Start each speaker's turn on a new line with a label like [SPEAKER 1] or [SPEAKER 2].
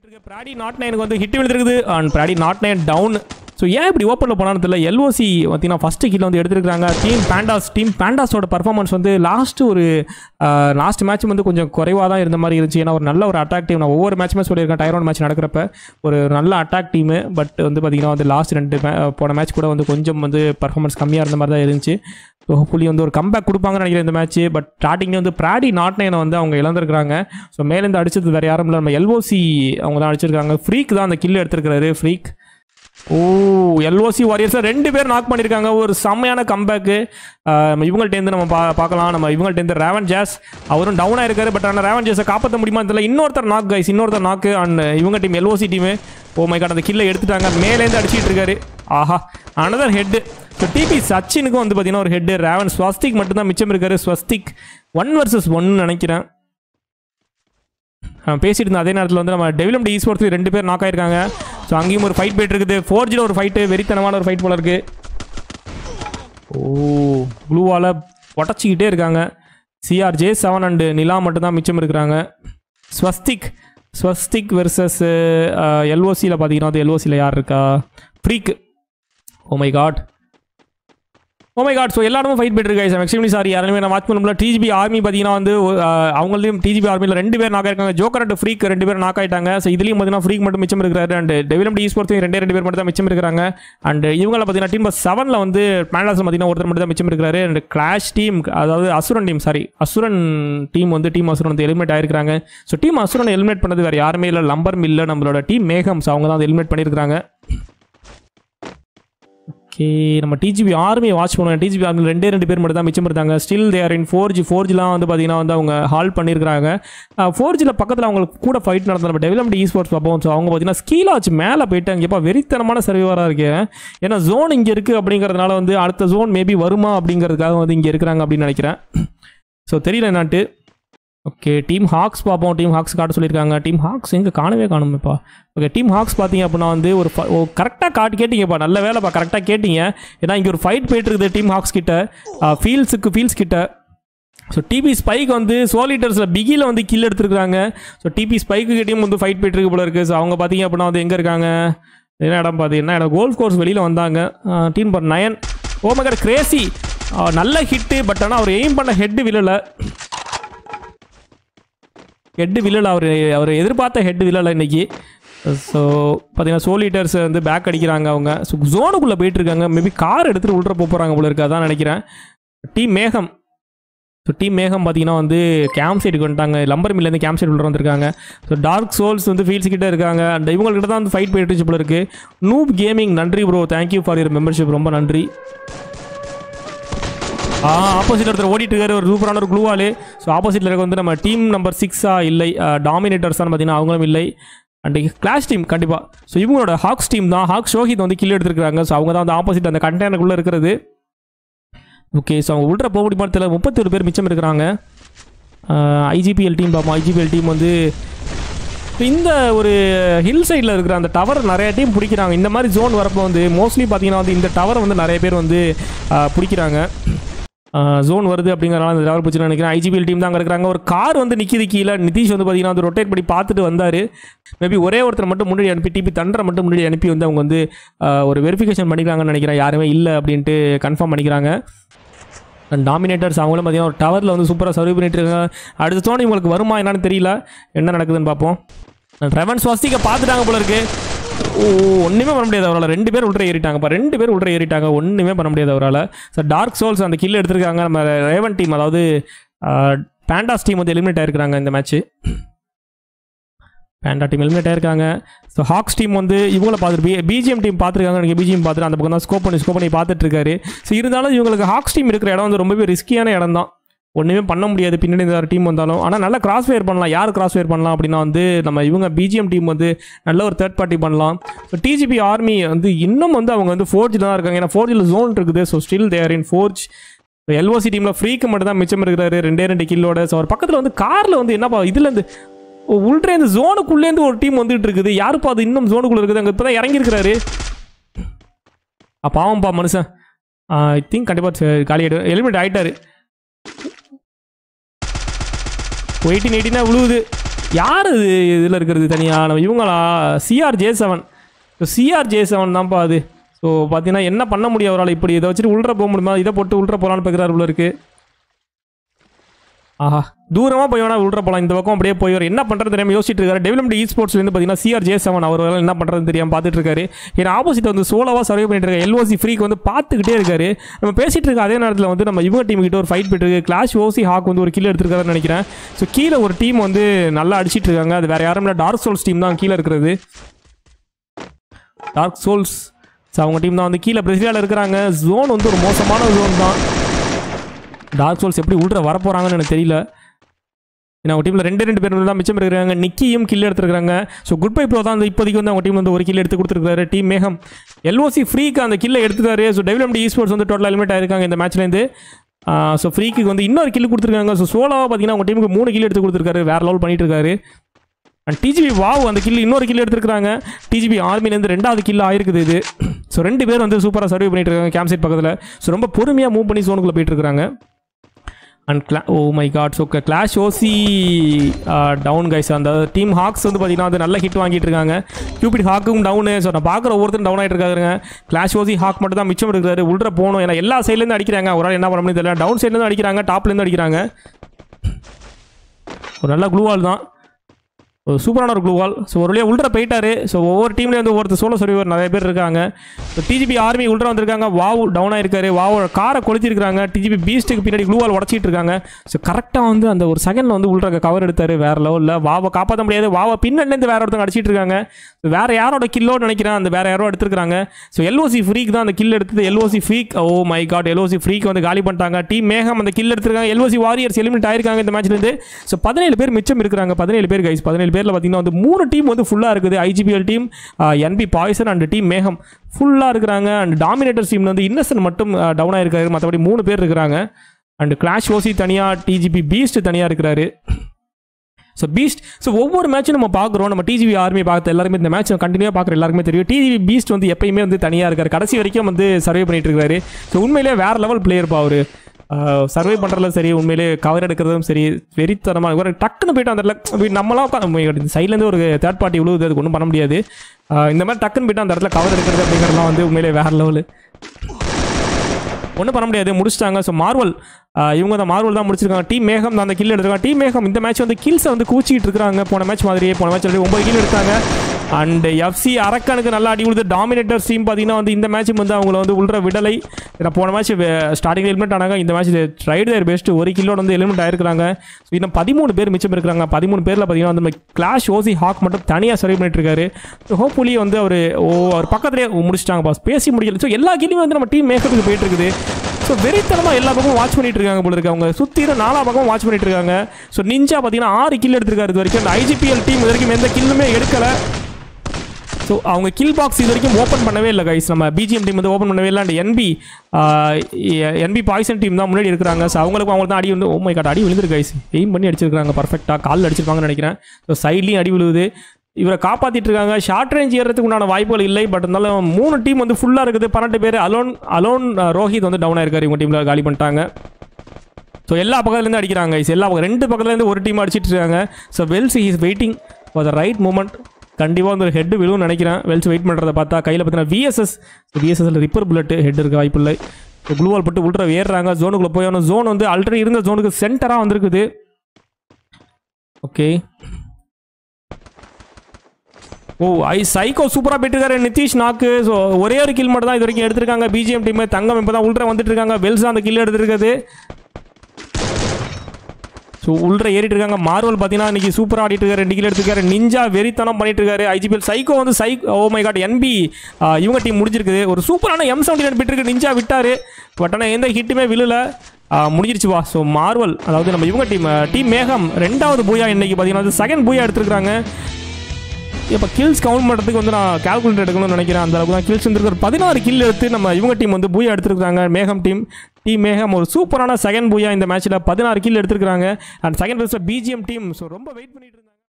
[SPEAKER 1] Brady not நைனுக்கு வந்து hit விழுந்திருக்குது and Brady not nine down so ஏன் இப்படி ஓப்பனில் போனான்னு தெரியல எல்ஓசி பார்த்தீங்கன்னா ஃபஸ்ட்டு கீழே வந்து எடுத்திருக்காங்க டீம் பேண்டாஸ் டீம் பேண்டாஸோட பர்ஃபார்மன்ஸ் வந்து லாஸ்ட் ஒரு லாஸ்ட் மேட்ச் வந்து கொஞ்சம் குறைவாக தான் இருந்த மாதிரி இருந்துச்சு ஏன்னா ஒரு நல்ல ஒரு அட்டாக் டீம் நான் ஒவ்வொரு மேட்ச்சுமே சொல்லியிருக்கேன் டைரோன் மேட்ச் நடக்கிறப்ப ஒரு நல்ல அட்டாக் டீமு பட் வந்து பார்த்தீங்கன்னா வந்து லாஸ்ட் ரெண்டு ma- போன மேட்ச் கூட வந்து கொஞ்சம் வந்து பர்ஃபார்மன்ஸ் கம்மியாக இருந்த மாதிரி தான் இருந்துச்சு ஸோ ஹோப்ஃபுல்லி வந்து ஒரு கம்பேக் கொடுப்பாங்கன்னு நினைக்கிறேன் இந்த மேட்ச் பட் ஸ்டார்டிங்லேயே வந்து பிராடி நாட் நைனை வந்து அவங்க இழந்திருக்காங்க ஸோ மேலேருந்து அடிச்சது வேறு யாரும் இல்லை நம்ம எல்ஓசி அவங்க தான் அடிச்சிருக்காங்க ஃப்ரீக் தான் அந்த கில் எடுத்திருக்காரு ஃப்ரீக் ஓ எல்ஓசி வாரியர்ஸில் ரெண்டு பேர் நாக் பண்ணியிருக்காங்க ஒரு செம்மையான கம்பேக்கு நம்ம இவங்கள்ட்டேருந்து நம்ம பா பார்க்கலாம் நம்ம இவங்கள்ட்டேருந்து ரேவன் ஜாஸ் அவரும் டவுன் ஆயிருக்காரு பட் ஆனால் ரேவன் ஜாஸை காப்பாற்ற முடியுமா தெரியல இன்னொருத்தர் நாக் கைஸ் இன்னொருத்தர் நாக்கு அண்ட் இவங்க team LOC team oh my god அந்த கில்லை எடுத்துட்டாங்க மேலேருந்து அடிச்சிட்டு இருக்காரு ஆஹா அனதர் ஹெட்டு ஸோ டிபி சச்சினுக்கும் வந்து பார்த்தீங்கன்னா ஒரு ஹெட்டு ரேவன் ஸ்வஸ்திக் மட்டும்தான் மிச்சம் இருக்காரு ஸ்வஸ்திக் ஒன் வர்சஸ் ஒன்னு நினைக்கிறேன் அவன் பேசிட்டு இருந்த அதே நேரத்தில் வந்து நம்ம டெவலப்ட் ஈ ஸ்போர்ட்ஸ் ரெண்டு பேர் நாக் ஆயிருக்காங்க ஸோ அங்கேயும் ஒரு ஃபைட் போயிட்டு இருக்குது ஃபோர்ஜில் ஒரு ஃபைட்டு வெறித்தனமான ஒரு ஃபைட் போல இருக்கு ஓ ப்ளூவால் உடச்சிக்கிட்டே இருக்காங்க CR J seven and Nila மட்டும்தான் மிச்சம் இருக்கிறாங்க ஸ்வஸ்திக் ஸ்வஸ்திக் வெர்சஸ் எல்ஓசியில் பார்த்தீங்கன்னா அது எல்ஓசியில் யார் இருக்கா freak oh my God oh my God so எல்லாருமே ஃபைட் போயிட்டு இருக்கு ஐம் எக்ஸ்ட்ரீம்லி சாரி யாருமே நான் வாட்ச் பண்ண முடியல டிஜிபி ஆர்மி பார்த்தீங்கன்னா வந்து அஹ், அவங்களையும் டிஜிபி ஆர்மியில் ரெண்டு பேர் நாக் ஆயிருக்காங்க ஜோக்கர் அண்ட் ஃப்ரீக் ரெண்டு பேர் நாக் ஆயிட்டாங்க ஸோ இதுலையும் பார்த்தீங்கன்னா ஃப்ரீக் மட்டும் மிச்சம் இருக்கிறாரு அண்ட் டெவலப்ட் ஈ ஸ்போர்ட்ஸையும் ரெண்டே ரெண்டு பேர் மட்டும் தான் மிச்சம் இருக்கிறாங்க அண்ட் இவங்கள பார்த்தீங்கன்னா டீம் செவனில் வந்து மேலாஸ் பார்த்தீங்கன்னா ஒருத்தர் மட்டும் தான் மிச்சம் இருக்கிறாரு அண்ட் கிளாஷ் டீம் அதாவது Asuran team sorry Asuran team வந்து டீம் அசுரன் வந்து எலிமினேட் ஆயிருக்காங்க ஸோ டீம் அசுரன் எலிமினேட் பண்ணது வேறு யாருமே இல்லை லம்பர் மில்ல நம்மளோட டீம் மேகம்ஸ் அவங்க தான் வந்து எலிமினேட் பண்ணியிருக்காங்க ஓகே நம்ம டிஜிபி ஆர்மியை வாட்ச் பண்ணுவோம் டிஜிபி ஆர்மியில் ரெண்டே ரெண்டு பேர் மட்டும் தான் மிச்சம் இருந்தாங்க still there in Forge ஃபோர் ஜிலாம் வந்து பார்த்தீங்கன்னா வந்து அவங்க ஹால் பண்ணியிருக்காங்க ஃபோர் ஜியில் பக்கத்தில் அவங்களுக்கு கூட ஃபைட் நடந்த நம்ம டெவலப்மெண்ட் இ ஸ்போர்ட்ஸ் பார்ப்போம் ஸோ அவங்க பார்த்தீங்கன்னா ஸ்கீலா வச்சு மேலே போயிட்டு அங்கேப்பா வெறித்தனமான சர்வீவராக இருக்கு ஏன்னா ஜோன் இங்கே இருக்குது அப்படிங்கிறதுனால வந்து அடுத்த ஜோன் மேபி வருமா அப்படிங்கிறதுக்காக வந்து இங்கே இருக்கிறாங்க அப்படின்னு நினைக்கிறேன் ஸோ தெரியல என்னான்ட்டு ஓகே டீம் ஹாக்ஸ் பார்ப்போம் டீம் ஹாக்ஸ் காட்ட சொல்லியிருக்காங்க டீம் ஹாக்ஸ் எங்கே காணவே காணுமேப்பா ஓகே டீம் ஹாக்ஸ் பார்த்தீங்க அப்படின்னா வந்து ஒரு கரெக்டாக காட்டு கேட்டிங்கப்பா நல்ல வேலைப்பா கரெக்டாக கேட்டிங்க ஏன்னா இங்கே ஒரு ஃபைட் போயிட்டு இருக்குது டீம் ஹாக்ஸ் கிட்ட ஃபீல்ஸுக்கு ஃபீல்ஸ் கிட்ட ஸோ டிபி ஸ்பைக் வந்து சோலிட்டர்ஸில் பிகியில் வந்து கில் எடுத்துருக்காங்க ஸோ டிபி ஸ்பைக்கு கிட்டேயும் வந்து ஃபைட் போயிட்டு இருக்கு போல இருக்குது ஸோ அவங்க பார்த்தீங்க அப்படின்னா வந்து எங்கே இருக்காங்க என்ன இடம் பார்த்தீங்கன்னா இடம் கோல்ஃப் கோர்ஸ் வெளியில் வந்தாங்க டீம் பர் நயன் ஓமகர் கிரேசி நல்ல ஹிட்டு பட் ஆனால் அவர் எய்ம் பண்ண ஹெட்டு விழலை ஹெட்டு விழலை அவர் அவர் எதிர்பார்த்த ஹெட் விழலை இன்னைக்கு ஸோ பார்த்தீங்கன்னா சோலிட்டர்ஸ் வந்து பேக் அடிக்கிறாங்க அவங்க ஸோ ஜோனுக்குள்ளே போயிட்டு இருக்காங்க மேபி கார் எடுத்துகிட்டு உள்ள போக போகிறாங்க போல இருக்கு அதான் நினைக்கிறேன் டீம் மேகம் ஸோ டீம் மேகம் பார்த்தீங்கன்னா வந்து கேம்ப் சைடுக்கு வந்துட்டாங்க லம்பர் மில்லேருந்து கேம்ப் சைடு உள்ள வந்திருக்காங்க ஸோ டார்க் சோல்ஸ் வந்து ஃபீல்ஸ் கிட்ட இருக்காங்க அண்ட் இவங்கள்கிட்ட தான் வந்து ஃபைட் போயிட்டு இருந்துச்சு போல இருக்கு நூப் கேமிங் நன்றி bro thank you for your membership ரொம்ப நன்றி ஆ ஆப்போசிட் ஒருத்தர் ஓடிட்டு இருக்காரு ஒரு சூப்பரான ஒரு க்ளூவாலு ஸோ ஆப்போசிட்டில் இருக்க வந்து நம்ம டீம் நம்பர் சிக்ஸா இல்லை டாமினேட்டர்ஸ் தான் பார்த்தீங்கன்னா அவங்களும் இல்லை அண்ட் கிளாஷ் டீம் கண்டிப்பாக ஸோ இவங்களோட ஹாக்ஸ் டீம் தான் ஹாக் ஷோஹித் வந்து கில் எடுத்துருக்காங்க ஸோ அவங்க தான் வந்து ஆப்போசிட் அந்த கண்டெய்னருக்குள்ளே இருக்கிறது ஓகே ஸோ அவங்க உள்ள போக முடியுமா தெரியல முப்பத்தி ஒரு பேர் மிச்சம் இருக்கிறாங்க ஐஜிபிஎல் டீம் பார்ப்போம் ஐஜிபிஎல் டீம் வந்து இப்போ இந்த ஒரு ஹில் சைடில் இருக்கிற அந்த டவர் நிறைய டீம் பிடிக்கிறாங்க இந்த மாதிரி ஜோன் வரப்போ வந்து மோஸ்ட்லி பார்த்தீங்கன்னா வந்து இந்த டவரை வந்து நிறைய பேர் வந்து ஆ, பிடிக்கிறாங்க ஜோன் வருது அப்படிங்கிறனால இந்த டவர் பிடிச்சி நினைக்கிறேன் ஐஜிபிஎல் டீம் தான் அங்கே இருக்கிறாங்க ஒரு கார் வந்து நிற்கிது கீழே நிதிஷ் வந்து பார்த்தீங்கன்னா வந்து ரொட்டேட் பண்ணி பார்த்துட்டு வந்தார் மேபி ஒரே ஒருத்தர் மட்டும் முன்னாடி அனுப்பி டிபி தண்டரை மட்டும் முன்னாடி அனுப்பி வந்து அவங்க வந்து ஆ, ஒரு வெரிஃபிகேஷன் பண்ணிக்கிறாங்கன்னு நினைக்கிறேன் யாருமே இல்லை அப்படின்ட்டு கன்ஃபார்ம் பண்ணிக்கிறாங்க டாமினேட்டர்ஸ் அவங்களும் பார்த்தீங்கன்னா ஒரு டவரில் வந்து சூப்பராக சர்வ் பண்ணிட்டு இருக்காங்க அடுத்த தோணி உங்களுக்கு வருமா என்னன்னு தெரியல என்ன நடக்குதுன்னு பார்ப்போம் ரெவன் ஸ்வஸ்திகை பார்த்துட்டாங்க போல இருக்கு ஓ ஒன்றுமே பண்ண முடியாது அவரால் ரெண்டு பேர் உள்ள ஏறிட்டாங்கப்பா ரெண்டு பேர் உள்ள ஏறிட்டாங்க ஒன்றுமே பண்ண முடியாது அவரால் ஸோ டார்க் சோல்ஸ் அந்த கில் எடுத்திருக்காங்க நம்ம ரேவன் டீம் அதாவது பேண்டாஸ் டீம் வந்து எலிமினேட் ஆயிருக்காங்க இந்த மேட்ச்சு பேண்டா டீம் எலிமினேட் ஆயிருக்காங்க ஸோ ஹாக்ஸ் டீம் வந்து இவங்கள பார்த்துட்டு பி பிஜிஎம் டீம் பார்த்துருக்காங்க எனக்கு பிஜிஎம் பார்த்துட்டு அந்த பக்கம் தான் ஸ்கோப் பண்ணி ஸ்கோப் பண்ணி பார்த்துட்டு இருக்காரு ஸோ இருந்தாலும் இவங்களுக்கு ஹாக்ஸ் டீம் இருக்கிற இடம் வந்து ரொம்பவே ரிஸ்கியான இடம் தான் ஒன்றுமே பண்ண முடியாது பின்னாடி இந்த டீம் வந்தாலும் ஆனால் நல்லா கிராஸ் ஃபயர் பண்ணலாம் யார் கிராஸ் ஃபயர் பண்ணலாம் அப்படின்னா வந்து நம்ம இவங்க பிஜிஎம் டீம் வந்து நல்ல ஒரு தேர்ட் பார்ட்டி பண்ணலாம் ஸோ டிஜிபி ஆர்மி வந்து இன்னும் வந்து அவங்க வந்து ஃபோர்ஜில் தான் இருக்காங்க ஏன்னா ஃபோர்ஜில் ஜோன் இருக்குது so still there in Forge LOC டீமில் ஃப்ரீக்கு மட்டும் தான் மிச்சம் இருக்கிறாரு ரெண்டே ரெண்டு கில்லோட ஸோ அவர் பக்கத்தில் வந்து காரில் வந்து என்னப்பா இதுலேருந்து உள்றே இந்த ஜோனுக்குள்ளேருந்து ஒரு டீம் வந்துட்டு இருக்குது யாருப்பா அது இன்னும் ஜோனுக்குள்ளே இருக்குது அங்கே இப்போ தான் இறங்கியிருக்கிறாரு பாவம்ப்பா மனுஷன் ஐ திங்க் கண்டிப்பாக காலி எலிமினேட் ஆகிட்டாரு எயிட்டீன் எயிட்டினா விழுவுது யார் இது இதில் இருக்கிறது தனியாக நம்ம இவங்களா CR J seven so CR J seven தான்ப்பா அது ஸோ பார்த்தீங்கன்னா என்ன பண்ண முடியும் அவரால் இப்படி இதை வச்சுட்டு உள்ள போக முடியுமா இதை போட்டு உள்ள போகலான்னு பார்க்குறாரு உள்ள இருக்கு ஆஹா தூரமாக போய் வேணா உள்ள போகலாம் இந்த பக்கம் அப்படியே போய் என்ன பண்ணுறது தெரியாமல் யோசிச்சுட்டு இருக்காரு டெவலப்மெண்ட் இ ஸ்போர்ட்ஸ்லேருந்து பார்த்தீங்கன்னா சிஆர் ஜே செவன் அவர் வேலை என்ன பண்ணுறதுன்னு தெரியாமல் பார்த்துட்டு இருக்காரு ஏன்னா ஆப்போசிட் வந்து சோலோவாக சர்வே பண்ணிட்டு இருக்காரு எல்ஓசி ஃப்ரீக்கு வந்து பார்த்துக்கிட்டே இருக்காரு நம்ம பேசிட்டு இருக்க அதே நேரத்தில் வந்து நம்ம இவங்க டீம் கிட்ட ஒரு ஃபைட் போயிட்டு இருக்கு கிளாஷ் ஓசி ஹாக் வந்து ஒரு கில் எடுத்திருக்காருன்னு நினைக்கிறேன் ஸோ கீழே ஒரு டீம் வந்து நல்லா அடிச்சிட்டு இருக்காங்க அது வேற யாரும் இல்லை டார்க் சோல்ஸ் டீம் தான் கீழே இருக்கிறது டார்க் சோல்ஸ் ஸோ அவங்க டீம் தான் வந்து கீழே பிரசிலியாவில் இருக்கிறாங்க ஜோன் வந்து ஒரு மோசமான ஜோன் தான் டார்க் சோல்ஸ் எப்படி உள்ள வர போகிறாங்கன்னு எனக்கு தெரியல ஏன்னா அவங்க டீமில் ரெண்டு ரெண்டு பேர் தான் மிச்சம் இருக்கிறாங்க நிக்கியும் கில் எடுத்துருக்காங்க ஸோ குட் பை ப்ரோ தான் வந்து இப்போதைக்கு வந்து அவங்க டீம் வந்து ஒரு கில் எடுத்து கொடுத்துருக்காரு டீம் மேகம் எல்ஓசி ஃப்ரீக்கு அந்த கில்லை எடுத்துட்டாரு ஸோ டெவலப்மெண்ட் இ ஸ்போர்ட்ஸ் வந்து டோட்டல் எலிமெண்ட் ஆயிருக்காங்க இந்த மேட்ச்லேருந்து ஸோ ஃப்ரீக்கு வந்து இன்னொரு கில் கொடுத்துருக்காங்க ஸோ சோலாவாக பார்த்தீங்கன்னா அவங்க டீமுக்கு மூணு கில் எடுத்து கொடுத்துருக்காரு வேற லெவல் பண்ணிட்டு இருக்காரு அண்ட் டிஜிபி வாவ் அந்த கில் இன்னொரு கில் எடுத்துருக்காங்க டிஜிபி ஆர்மிலேருந்து ரெண்டாவது கில் ஆயிருக்குது இது ஸோ ரெண்டு பேர் வந்து சூப்பராக சர்வே பண்ணிட்டு இருக்காங்க கேம்ப் சைட் பக்கத்தில் ஸோ ரொம்ப பொறுமையாக மூவ் பண்ணி ஜோனுக்குள்ளே போயிட்டு இருக்காங்க அண்ட் கிளா oh my God so clash OC down guys அந்த டீம் ஹாக்ஸ் வந்து பார்த்தீங்கன்னா வந்து நல்ல ஹிட் வாங்கிட்டு இருக்காங்க கியூபிட் ஹாக்கும் டவுனு ஸோ நான் பார்க்குற ஒவ்வொருத்தரும் டவுன் ஆகிட்டு இருக்காருங்க கிளாஷ் ஓசி ஹாக் மட்டும் தான் மிச்சம் இருக்கிறாரு உள்ள போகணும் ஏன்னா எல்லா சைட்லேருந்து அடிக்கிறாங்க ஒரு ஆள் என்ன பண்ண முடியும் தெரியல டவுன் சைட்லேருந்து அடிக்கிறாங்க டாப்லேருந்து அடிக்கிறாங்க ஒரு நல்ல க்ளூவால் தான் ஒரு சூப்பரான ஒரு க்ளூவால் ஸோ ஒரு வழியாக உள்ள போயிட்டாரு ஸோ ஒவ்வொரு டீம்லேயும் வந்து ஒருத்தர் சோலோ சர்வீவர் நிறைய பேர் இருக்காங்க ஸோ டிஜிபி ஆர்மி உள்ள வந்திருக்காங்க வாவ் டவுன் ஆயிருக்காரு வாவ் காரை கொளுத்திருக்காங்க டிஜிபி பீஸ்ட்டுக்கு பின்னாடி க்ளூவால் உடச்சிட்டு இருக்காங்க ஸோ கரெக்டாக வந்து அந்த ஒரு செகண்டில் வந்து உள்ள கவர் எடுத்தாரு வேற லெவலில் வாவை காப்பாற்ற முடியாது வாவை பின்னாடிலேருந்து வேற ஒருத்தங்க அடிச்சிட்டு இருக்காங்க வேற யாரோட கில்லோன்னு நினைக்கிறேன் அந்த வேற யாரோ எடுத்துருக்காங்க ஸோ எல்ஓசி ஃப்ரீக் தான் அந்த கில் எடுத்தது LOC freak oh my God LOC freak வந்து காலி பண்ணிட்டாங்க டீம் மேகம் அந்த கில் எடுத்திருக்காங்க எல்ஓசி வாரியர்ஸ் எலிமினேட் ஆயிருக்காங்க இந்த மேட்ச்லேருந்து ஸோ பதினேழு பேர் மிச்சம் இருக்கிறாங்க பதினேழு பேர் கைஸ் பதினேழு பேரில் பார்த்தீங்கன்னா வந்து மூணு டீம் வந்து ஃபுல்லாக இருக்குது IGPL team NP poison and team Megam ஃபுல்லாக இருக்கிறாங்க அண்ட் டாமினேட்டர் டீம் வந்து இன்னசென்ட் மட்டும் டவுன் ஆயிருக்காரு மற்றபடி மூணு பேர் இருக்கிறாங்க அண்ட் கிளாஷ் ஓசி தனியாக டிஜிபி பீஸ்ட் தனியாக இருக்கிறாரு ஸோ பீஸ்ட் ஸோ ஒவ்வொரு மேட்சும் நம்ம பார்க்குறோம் நம்ம டிஜிபி ஆர்மி பார்த்து எல்லாருமே இந்த மேட்ச் கண்டினியூவாக பார்க்குற எல்லாருக்குமே தெரியும் டிஜிபி பீஸ்ட் வந்து எப்பயுமே வந்து தனியாக இருக்காரு கடைசி வரைக்கும் வந்து சர்வே பண்ணிட்டு இருக்காரு ஸோ உண்மையிலே வேற லெவல் பிளேயர்ப்பா அவர் சர்வே பண்ணுறதும் சரி உண்மையிலே கவர் எடுக்கிறதும் சரி வெறித்தனமாக ஒரு டக்குன்னு போயிட்டு அந்த இடத்துல இப்படி நம்மளாம் உட்காந்து சைட்லேருந்து ஒரு தேர்ட் பார்ட்டி விழுவுது அதுக்கு ஒன்றும் பண்ண முடியாது ஆஹ் இந்த மாதிரி டக்குன்னு போயிட்டு அந்த இடத்துல கவர் எடுக்கிறது அப்படிங்கிறதுலாம் வந்து உண்மையிலே வேற லெவலு ஒன்றும் பண்ண முடியாது முடிச்சிட்டாங்க ஸோ மார்வல் இவங்க தான் மார்வல் தான் முடிச்சிருக்காங்க டீம் மேகம் தான் அந்த கில் எடுத்திருக்காங்க டீம் மேகம் இந்த மேட்ச் வந்து கில்ஸை வந்து கூச்சிக்கிட்டு இருக்காங்க போன மேட்ச் மாதிரியே போன மேட்ச் ஆல்ரெடி ஒன்பது கில் எடுத்தாங்க அண்ட் எஃப்சி அரக்கனுக்கு நல்லா அடி விழுது டாமினேட்டர் டீம் பார்த்தீங்கன்னா வந்து இந்த மேட்ச் வந்து அவங்கள வந்து உள்ள விடலை ஏன்னா போன மேட்ச் ஸ்டார்டிங் எலிமெண்ட் ஆனாங்க இந்த மேட்ச் ட்ரைடு தேர் பெஸ்ட் ஒரு கில்லோட வந்து எலிமெண்ட் ஆயிருக்காங்க ஸோ இன்னும் பதிமூணு பேர் மிச்சம் இருக்கிறாங்க பதிமூணு பேரில் பார்த்தீங்கன்னா வந்து கிளாஷ் ஓசி ஹாக் மட்டும் தனியாக சர்வ் பண்ணிட்டு இருக்காரு ஸோ ஹோப்ஃபுல்லி வந்து அவர் ஓ அவர் பக்கத்துலேயே முடிச்சிட்டாங்க பாஸ் பேசி முடியல ஸோ எல்லா கில்லையும் வந்து நம்ம டீம் மேக்கப்புக்கு போயிட்டு இருக்குது ஸோ வெறித்தனமாக எல்லா பக்கமும் வாட்ச் பண்ணிட்டு இருக்காங்க போல இருக்கு அவங்க சுற்றிலும் நாலா பக்கமும் வாட்ச் பண்ணிட்டு இருக்காங்க ஸோ நிஞ்சா பார்த்தீங்கன்னா ஆறு கில் எடுத்திருக்காரு இது வரைக்கும் அந்த ஐஜிபிஎல் டீம் இது வரைக்கும் எந்த கில்லுமே எடுக்கலை ஸோ அவங்க கில் பாக்ஸ் இது வரைக்கும் ஓப்பன் பண்ணவே இல்லை கைஸ் நம்ம பிஜிஎம் டீம் வந்து ஓப்பன் பண்ணவே இல்லை and NP NP poison team தான் முன்னாடி இருக்கிறாங்க ஸோ அவங்களுக்கு அவங்களுக்கு தான் அடி வந்து ஓமை காட் அடி விழுந்துருக்கு கைஸ் எய்ம் பண்ணி அடிச்சிருக்காங்க பர்ஃபெக்டாக காலில் அடிச்சிருப்பாங்கன்னு நினைக்கிறேன் ஸோ சைட்லேயும் அடி விழுவுது இவரை காப்பாற்றிட்டு இருக்காங்க ஷார்ட் ரேஞ்ச் ஏறதுக்கு உண்டான வாய்ப்புகள் இல்லை பட் இருந்தாலும் மூணு டீம் வந்து ஃபுல்லாக இருக்குது பன்னெண்டு பேர் அலோன் அலோன் ரோஹித் வந்து டவுன் ஆயிருக்காரு இவங்க டீமில் காலி பண்ணிட்டாங்க ஸோ எல்லா பக்கத்துலேருந்து அடிக்கிறாங்க guys. எல்லா பக்கம் ரெண்டு பக்கத்துலேருந்து ஒரு டீம் அடிச்சிட்டு இருக்காங்க so Wells is waiting for the right moment கண்டிப்பாக வந்து ஒரு ஹெட் விழுவும் நினைக்கிறேன் வெல்ஸ் வெயிட் பண்ணுறதை பார்த்தா கையில் பார்த்தீங்கன்னா விஎஸ்எஸ் விஎஸ்எஸ்ல ரிப்பர் புல்லட் ஹெட் இருக்க வாய்ப்பு இல்லை ஸோ குளூவால் போட்டு உள்ள ஏறுறாங்க ஜோனுக்குள்ளே போய் ஆகணும் ஜோன் வந்து ஆல்ரெடி இருந்த ஜோனுக்கு சென்டராக வந்திருக்குது ஓகே ஓ ஐ சைக்கோ சூப்பராக போயிட்டுருக்காரு நிதிஷ் நாக்கு ஸோ ஒரே ஒரு கில் மட்டும் தான் இது வரைக்கும் எடுத்திருக்காங்க பிஜிஎம் டீம் தங்கம் இப்போ தான் உள்ள வந்துட்டு இருக்காங்க வெல்ஸ் அந்த கில் எடுத்திருக்குது ஸோ உள்ள ஏறிட்டு இருக்காங்க மார்வல் பார்த்தீங்கன்னா இன்னைக்கு சூப்பராக ஆடிட்டு இருக்காரு ரெண்டு கிலோ எடுத்துருக்காரு நிஞ்சா வெறித்தனம் பண்ணிட்டு இருக்காரு ஐஜிபிஎல் சைக்கோ வந்து சை ஓ மை காட் என்பி இவங்க டீம் முடிஞ்சிருக்குது ஒரு சூப்பரான எம் செவன்டி நைன் இருக்கு நிஞ்சா விட்டாரு பட் ஆனால் எந்த ஹிட்டுமே விழுல ஆ, முடிஞ்சிருச்சு வா ஸோ மார்வல் அதாவது நம்ம இவங்க டீம் டீம் மேகம் ரெண்டாவது பூயா இன்னைக்கு பார்த்தீங்கன்னா செகண்ட் பூயா எடுத்திருக்காங்க இப்போ கில்ஸ் கவுண்ட் பண்ணுறதுக்கு வந்து நான் கால்குலேட்டர் எடுக்கணும்னு நினைக்கிறேன் அந்த அளவுக்கு தான் கில்ஸ் வந்துருக்கு ஒரு பதினாறு கில் எடுத்து நம்ம இவங்க டீம் வந்து பூயா எடுத்துருக்காங்க மேகம் டீம் டீம் மேகம் ஒரு சூப்பரான செகண்ட் பூயா இந்த மேட்ச்சில் பதினாறு கில் எடுத்துருக்காங்க அண்ட் செகண்ட் பிளேஸில் பிஜிஎம் டீம் ஸோ ரொம்ப வெயிட் பண்ணிட்டு இருந்தாங்க